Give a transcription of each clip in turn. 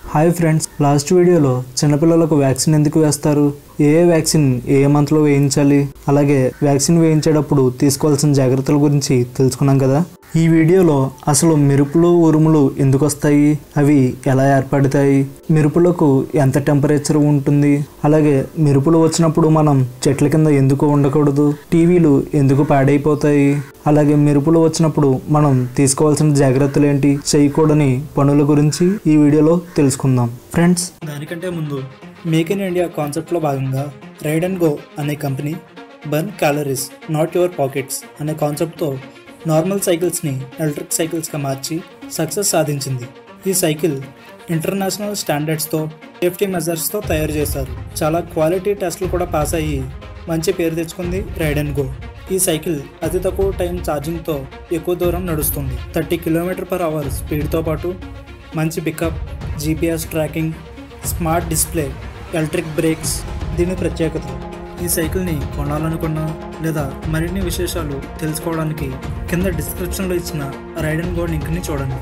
hi friends last వీడియోలో చిన్నపిల్లలకు vaccine ఎందుకు వేస్తారు ఏ ఏ వ్యాక్సిన్ ఏ ఏ మంత్లో వేయించాలి అలాగే వ్యాక్సిన్ వేయించేటప్పుడు తీసుకోవాల్సిన జాగ్రత్తల గురించి తెలుసుకున్నాం కదా ఈ వీడియోలో అసలు మెరుపులు ఉరుములు ఎందుకు వస్తాయి అవి ఎలా ఏర్పడతాయి మెరుపులకు ఎంత టెంపరేచర్ ఉంటుంది అలాగే మెరుపులు వచ్చినప్పుడు మనం చెట్ల కింద ఎందుకు ఉండకూడదు టీవీలు ఎందుకు పాడైపోతాయి అలాగే మెరుపులు వచ్చినప్పుడు మనం తీసుకోవాల్సిన జాగ్రత్తలు ఏంటి చేయకూడని పనుల గురించి ఈ వీడియోలో తెలుసుకుందాం ఫ్రెండ్స్ దానికంటే ముందు మేక్ ఇన్ ఇండియా కాన్సెప్ట్లో భాగంగా రైడ్ అండ్ గో అనే company burn calories not your pockets అనే కాన్సెప్ట్తో నార్మల్ సైకిల్స్ని ఎలక్ట్రిక్ సైకిల్స్గా మార్చి సక్సెస్ సాధించింది ఈ సైకిల్ ఇంటర్నేషనల్ స్టాండర్డ్స్తో సేఫ్టీ మెజర్స్తో తయారు చేశారు చాలా క్వాలిటీ టెస్టులు కూడా పాస్ అయ్యి మంచి పేరు తెచ్చుకుంది రైడ్ అండ్ గో ఈ సైకిల్ అతి తక్కువ టైం ఛార్జింగ్తో ఎక్కువ దూరం నడుస్తుంది థర్టీ కిలోమీటర్ పర్ అవర్ స్పీడ్తో పాటు మంచి pickup GPS tracking smart display electric brakes దీని ప్రత్యేకత ఈ సైకిల్ని కొనాలనుకున్నా లేదా మరిన్ని విశేషాలు తెలుసుకోవడానికి కింద డిస్క్రిప్షన్లో ఇచ్చిన రైడ్ అండ్ గో లింక్ని చూడండి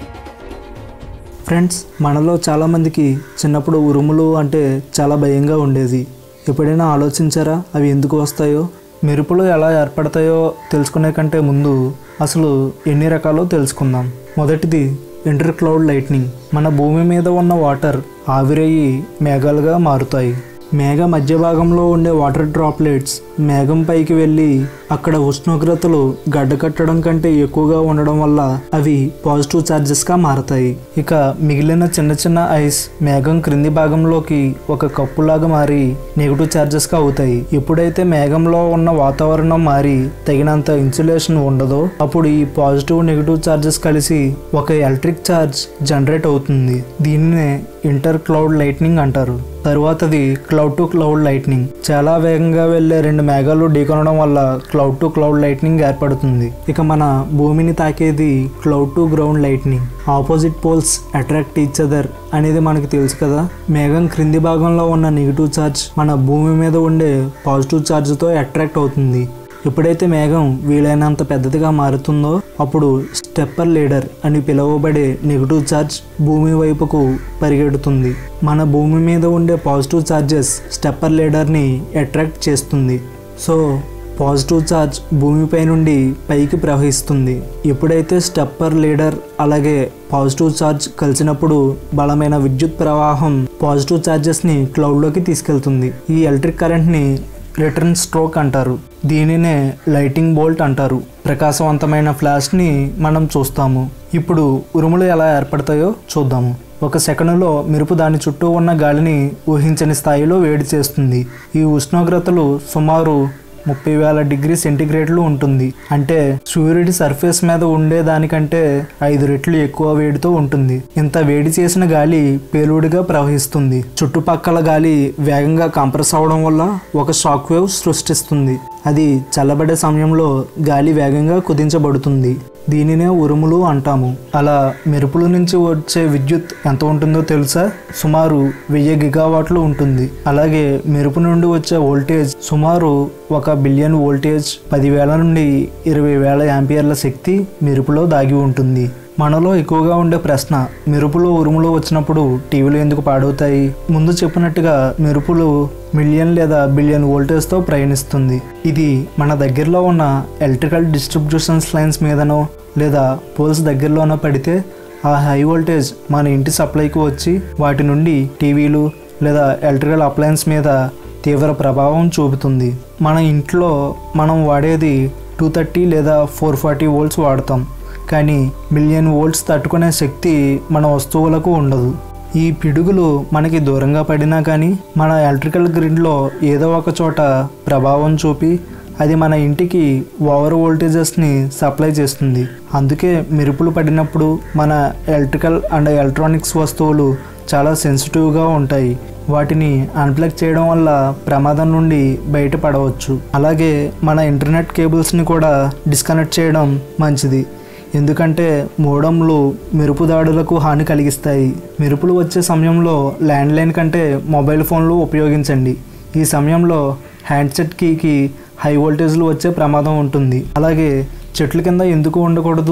ఫ్రెండ్స్ మనలో చాలామందికి చిన్నప్పుడు ఉరుములు అంటే చాలా భయంగా ఉండేది ఎప్పుడైనా ఆలోచించారా అవి ఎందుకు వస్తాయో మెరుపులు ఎలా ఏర్పడతాయో తెలుసుకునే కంటే ముందు అసలు ఎన్ని రకాలో తెలుసుకుందాం మొదటిది ఇంటర్ క్లౌడ్ లైట్నింగ్ మన భూమి మీద ఉన్న వాటర్ ఆవిరయ్యి మేఘాలుగా మారుతాయి మేఘ మధ్య భాగంలో ఉండే వాటర్ డ్రాప్లెట్స్ మేఘం పైకి వెళ్ళి అక్కడ ఉష్ణోగ్రతలు గడ్డకట్టడం కంటే ఎక్కువగా ఉండడం వల్ల అవి పాజిటివ్ ఛార్జెస్గా మారతాయి ఇక మిగిలిన చిన్న చిన్న ఐస్ మేఘం క్రింది భాగంలోకి ఒక కప్పులాగా మారి నెగిటివ్ ఛార్జెస్గా అవుతాయి ఎప్పుడైతే మేఘంలో ఉన్న వాతావరణం మారి తగినంత ఇన్సులేషన్ ఉండదో అప్పుడు ఈ పాజిటివ్ నెగిటివ్ ఛార్జెస్ కలిసి ఒక ఎలక్ట్రిక్ ఛార్జ్ జనరేట్ అవుతుంది దీన్నే ఇంటర్ క్లౌడ్ లైట్నింగ్ అంటారు తరువాతది క్లౌడ్ టు క్లౌడ్ లైట్నింగ్ చాలా వేగంగా వెళ్లే రెండు మేఘాలు ఢీకొనడం వల్ల క్లౌడ్ టు క్లౌడ్ లైట్నింగ్ ఏర్పడుతుంది ఇక మన భూమిని తాకేది cloud to ground lightning opposite poles attract each other అనేది మనకి తెలుసు కదా మేఘం క్రింది భాగంలో ఉన్న నెగిటివ్ ఛార్జ్ మన భూమి మీద ఉండే పాజిటివ్ ఛార్జ్తో అట్రాక్ట్ అవుతుంది ఎప్పుడైతే మేఘం వీలైనంత పెద్దదిగా మారుతుందో అప్పుడు స్టెప్పర్ లీడర్ అని పిలువబడే నెగిటివ్ ఛార్జ్ భూమి వైపుకు పరిగెడుతుంది మన భూమి మీద ఉండే పాజిటివ్ ఛార్జెస్ స్టెప్పర్ లీడర్ని అట్రాక్ట్ చేస్తుంది సో పాజిటివ్ ఛార్జ్ భూమిపై నుండి పైకి ప్రవహిస్తుంది ఎప్పుడైతే స్టెప్పర్ లీడర్ అలాగే పాజిటివ్ ఛార్జ్ కలిసినప్పుడు బలమైన విద్యుత్ ప్రవాహం పాజిటివ్ ఛార్జెస్ని క్లౌడ్లోకి తీసుకెళ్తుంది ఈ ఎలక్ట్రిక్ కరెంట్ని రిటర్న్ స్ట్రోక్ అంటారు దీనినే లైటింగ్ బోల్ట్ అంటారు ప్రకాశవంతమైన ఫ్లాష్ని మనం చూస్తాము ఇప్పుడు ఉరుములు ఎలా ఏర్పడతాయో చూద్దాము ఒక సెకనులో మెరుపు దాని చుట్టూ ఉన్న గాలిని ఊహించని స్థాయిలో వేడి చేస్తుంది ఈ ఉష్ణోగ్రతలు సుమారు ముప్పై వేల డిగ్రీ సెంటీగ్రేడ్లు ఉంటుంది అంటే సూర్యుడి సర్ఫేస్ మీద ఉండే దానికంటే ఐదు రెట్లు ఎక్కువ వేడితో ఉంటుంది ఇంత వేడి చేసిన గాలి పేలుడిగా ప్రవహిస్తుంది చుట్టుపక్కల గాలి వేగంగా కంప్రెస్ అవడం వల్ల ఒక షాక్ వేవ్ సృష్టిస్తుంది అది చల్లబడే సమయంలో గాలి వేగంగా కుదించబడుతుంది దీనినే ఉరుములు అంటాము అలా మెరుపుల నుంచి వచ్చే విద్యుత్ ఎంత ఉంటుందో తెలుసా సుమారు వెయ్యి గిగావాట్లు ఉంటుంది అలాగే మెరుపు నుండి వచ్చే వోల్టేజ్ సుమారు ఒక బిలియన్ వోల్టేజ్ పదివేల నుండి ఇరవై వేల యాంపియర్ల శక్తి మెరుపులో దాగి ఉంటుంది మనలో ఎక్కువగా ఉండే ప్రశ్న మెరుపులు ఉరుములు వచ్చినప్పుడు టీవీలు ఎందుకు పాడవుతాయి ముందు చెప్పినట్టుగా మెరుపులు మిలియన్ లేదా బిలియన్ వోల్టేజ్తో ప్రయాణిస్తుంది ఇది మన దగ్గరలో ఉన్న ఎలక్ట్రికల్ డిస్ట్రిబ్యూషన్స్ లైన్స్ మీదనో లేదా పోల్స్ దగ్గరలోనో పడితే ఆ హై వోల్టేజ్ మన ఇంటి సప్లైకి వచ్చి వాటి నుండి టీవీలు లేదా ఎలక్ట్రికల్ అప్లయన్స్ మీద తీవ్ర ప్రభావం చూపుతుంది మన ఇంట్లో మనం వాడేది టూ థర్టీ లేదా ఫోర్ ఫార్టీ వోల్ట్స్ వాడతాం కానీ మిలియన్ వోల్ట్స్ తట్టుకునే శక్తి మన వస్తువులకు ఉండదు ఈ పిడుగులు మనకి దూరంగా పడినా కానీ మన ఎలక్ట్రికల్ గ్రిడ్లో ఏదో ఒక చోట ప్రభావం చూపి అది మన ఇంటికి ఓవర్ వోల్టేజెస్ని సప్లై చేస్తుంది అందుకే మెరుపులు పడినప్పుడు మన ఎలక్ట్రికల్ అండ్ ఎలక్ట్రానిక్స్ వస్తువులు చాలా సెన్సిటివ్గా ఉంటాయి వాటిని అన్ప్లగ్ చేయడం వల్ల ప్రమాదం నుండి బయటపడవచ్చు అలాగే మన ఇంటర్నెట్ కేబుల్స్ని కూడా డిస్కనెక్ట్ చేయడం మంచిది ఎందుకంటే మోడంలు మెరుపు దాడులకు హాని కలిగిస్తాయి మెరుపులు వచ్చే సమయంలో ల్యాండ్లైన్ కంటే మొబైల్ ఫోన్లు ఉపయోగించండి ఈ సమయంలో హ్యాండ్సెట్ కీకి హై వోల్టేజ్లు వచ్చే ప్రమాదం ఉంటుంది అలాగే చెట్ల కింద ఎందుకు ఉండకూడదు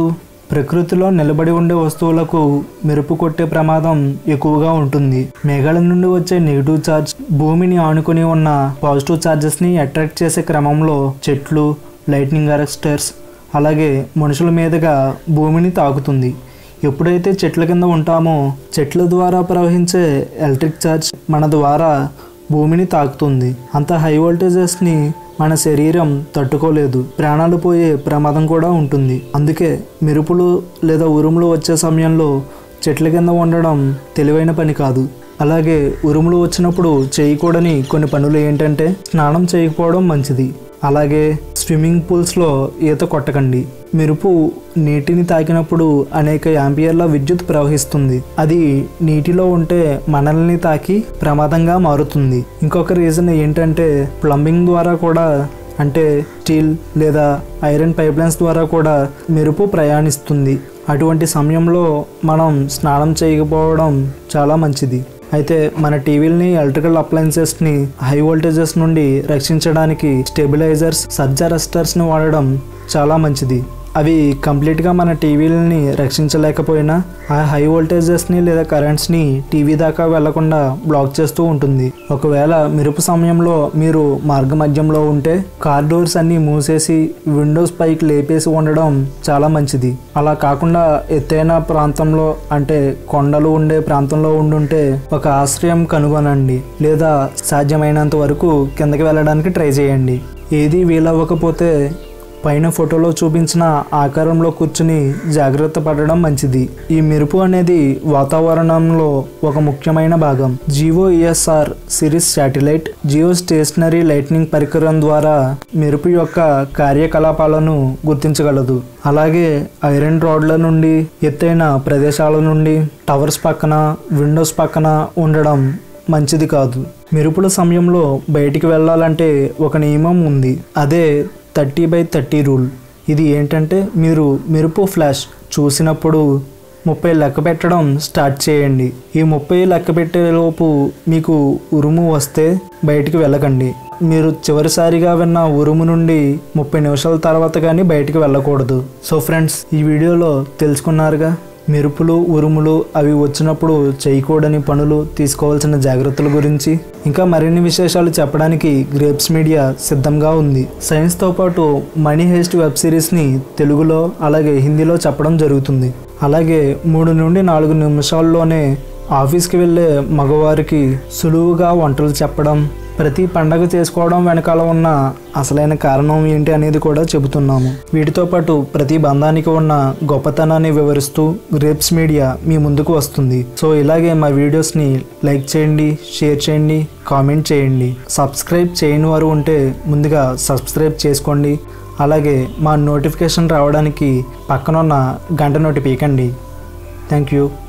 ప్రకృతిలో నిలబడి ఉండే వస్తువులకు మెరుపు కొట్టే ప్రమాదం ఎక్కువగా ఉంటుంది మేఘాల నుండి వచ్చే నెగిటివ్ ఛార్జ్ భూమిని ఆనుకుని ఉన్న పాజిటివ్ ఛార్జెస్ని అట్రాక్ట్ చేసే క్రమంలో చెట్లు లైట్నింగ్ అరెస్టర్స్ అలాగే మనుషుల మీదుగా భూమిని తాకుతుంది ఎప్పుడైతే చెట్ల కింద ఉంటామో చెట్ల ద్వారా ప్రవహించే ఎలక్ట్రిక్ ఛార్జ్ మన ద్వారా భూమిని తాకుతుంది అంత హై వోల్టేజెస్ని మన శరీరం తట్టుకోలేదు ప్రాణాలు పోయే ప్రమాదం కూడా ఉంటుంది అందుకే మెరుపులు లేదా ఉరుములు వచ్చే సమయంలో చెట్ల కింద ఉండడం తెలివైన పని కాదు అలాగే ఉరుములు వచ్చినప్పుడు చేయకూడని కొన్ని పనులు ఏంటంటే స్నానం చేయకపోవడం మంచిది అలాగే స్విమ్మింగ్ పూల్స్లో ఈత కొట్టకండి మెరుపు నీటిని తాకినప్పుడు అనేక యాంపియర్ల విద్యుత్ ప్రవహిస్తుంది అది నీటిలో ఉంటే మనల్ని తాకి ప్రమాదంగా మారుతుంది ఇంకొక రీజన్ ఏంటంటే ప్లంబింగ్ ద్వారా కూడా అంటే స్టీల్ లేదా ఐరన్ పైప్లైన్స్ ద్వారా కూడా మెరుపు ప్రయాణిస్తుంది అటువంటి సమయంలో మనం స్నానం చేయకపోవడం చాలా మంచిది అయితే మన టీవీలని ఎలక్ట్రికల్ అప్లయన్సెస్ని హై వోల్టేజెస్ నుండి రక్షించడానికి స్టెబిలైజర్స్ సర్జారెస్టర్స్ని వాడడం చాలా మంచిది అవి కంప్లీట్గా మన టీవీలని రక్షించలేకపోయినా ఆ హై వోల్టేజెస్ని లేదా కరెంట్స్ని టీవీ దాకా వెళ్లకుండా బ్లాక్ చేస్తూ ఉంటుంది ఒకవేళ మెరుపు సమయంలో మీరు మార్గ మధ్యంలో ఉంటే కార్ డోర్స్ అన్ని మూసేసి విండోస్ పైకి లేపేసి ఉండడం చాలా మంచిది అలా కాకుండా ఎత్తైన ప్రాంతంలో అంటే కొండలు ఉండే ప్రాంతంలో ఉండుంటే ఒక ఆశ్రయం కనుగొనండి లేదా సాధ్యమైనంత వరకు కిందకి వెళ్ళడానికి ట్రై చేయండి ఏది వీలవ్వకపోతే పైన ఫోటోలో చూపించిన ఆకారంలో కూర్చుని జాగ్రత్త పడడం మంచిది ఈ మెరుపు అనేది వాతావరణంలో ఒక ముఖ్యమైన భాగం geo ESR series satellite geostationary lightning పరికరం ద్వారా మెరుపు యొక్క కార్యకలాపాలను గుర్తించగలదు అలాగే ఐరన్ రాడ్ల నుండి ఎత్తైన ప్రదేశాల నుండి టవర్స్ పక్కన విండోస్ పక్కన ఉండడం మంచిది కాదు మెరుపుల సమయంలో బయటికి వెళ్ళాలంటే ఒక నియమం ఉంది అదే థర్టీ బై థర్టీ రూల్ ఇది ఏంటంటే మీరు మెరుపు ఫ్లాష్ చూసినప్పుడు ముప్పై లెక్క పెట్టడం స్టార్ట్ చేయండి ఈ ముప్పై లెక్క పెట్టేలోపు మీకు ఉరుము వస్తే బయటికి వెళ్ళకండి మీరు చివరిసారిగా విన్న ఉరుము నుండి ముప్పై నిమిషాల తర్వాత కానీ బయటికి వెళ్ళకూడదు సో ఫ్రెండ్స్ ఈ వీడియోలో తెలుసుకున్నారుగా మెరుపులు ఉరుములు అవి వచ్చినప్పుడు చేయకూడని పనులు తీసుకోవాల్సిన జాగ్రత్తల గురించి ఇంకా మరిన్ని విశేషాలు చెప్పడానికి గ్రేప్స్ మీడియా సిద్ధంగా ఉంది సైన్స్తో పాటు మనీ హెస్ట్ వెబ్ సిరీస్ని తెలుగులో అలాగే హిందీలో చెప్పడం జరుగుతుంది అలాగే మూడు నుండి నాలుగు నిమిషాల్లోనే ఆఫీస్కి వెళ్ళే మగవారికి సులువుగా వంటలు చెప్పడం ప్రతి పండగ చేసుకోవడం వెనకాల ఉన్న అసలైన కారణం ఏంటి అనేది కూడా చెబుతున్నాము వీటితో పాటు ప్రతి బంధానికి ఉన్న గొప్పతనాన్ని వివరిస్తూ గ్రేప్స్ మీడియా మీ ముందుకు వస్తుంది సో ఇలాగే మా వీడియోస్ని లైక్ చేయండి షేర్ చేయండి కామెంట్ చేయండి సబ్స్క్రైబ్ చేయని వారు ఉంటే ముందుగా సబ్స్క్రైబ్ చేసుకోండి అలాగే మా నోటిఫికేషన్ రావడానికి పక్కనున్న గంట నోటి పీకండి థ్యాంక్ యూ